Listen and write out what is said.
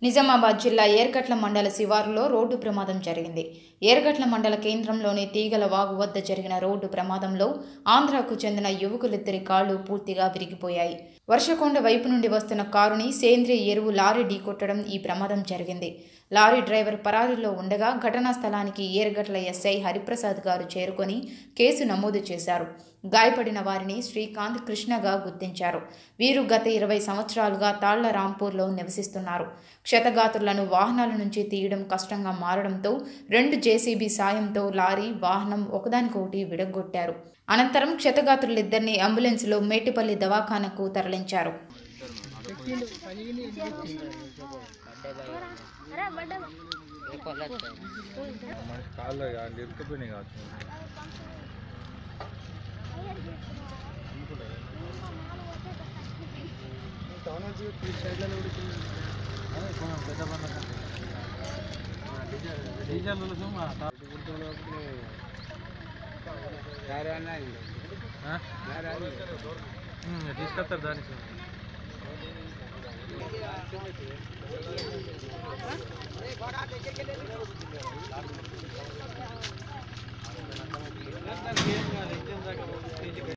నిజామాబాద్ జిల్లా ఏర్గట్ల మండల శివారులో రోడ్డు ప్రమాదం జరిగింది ఏర్గట్ల మండల కేంద్రంలోని తీగల వాగు వద్ద జరిగిన రోడ్డు ప్రమాదంలో ఆంధ్రాకు చెందిన యువకులిద్దరి కాళ్లు పూర్తిగా విరిగిపోయాయి వర్షకొండ వైపు నుండి వస్తున్న కారుని సేంద్రియ ఎరువు లారీ ఢీకొట్టడం ఈ ప్రమాదం జరిగింది లారీ డ్రైవర్ పరారీలో ఉండగా ఘటనా స్థలానికి ఏర్గట్ల ఎస్ఐ హరిప్రసాద్ గారు చేరుకొని కేసు నమోదు చేశారు గాయపడిన వారిని శ్రీకాంత్ కృష్ణగా గుర్తించారు వీరు గత ఇరవై సంవత్సరాలుగా తాళ్ల రాంపూర్లో నివసిస్తున్నారు క్షతగాత్రులను వాహనాల నుంచి తీయడం కష్టంగా మారడంతో రెండు జేసీబీ సాయంతో లారీ వాహనం ఒకదానికొకటి విడగొట్టారు అనంతరం క్షతగాత్రులిద్దరిని అంబులెన్స్లో మేటిపల్లి దవాఖానకు తరలించారు మనిషి కాళ్ళు అది ఇరుక్కుపోయినాయి కావచ్చు తీసుకొస్తారు దానికి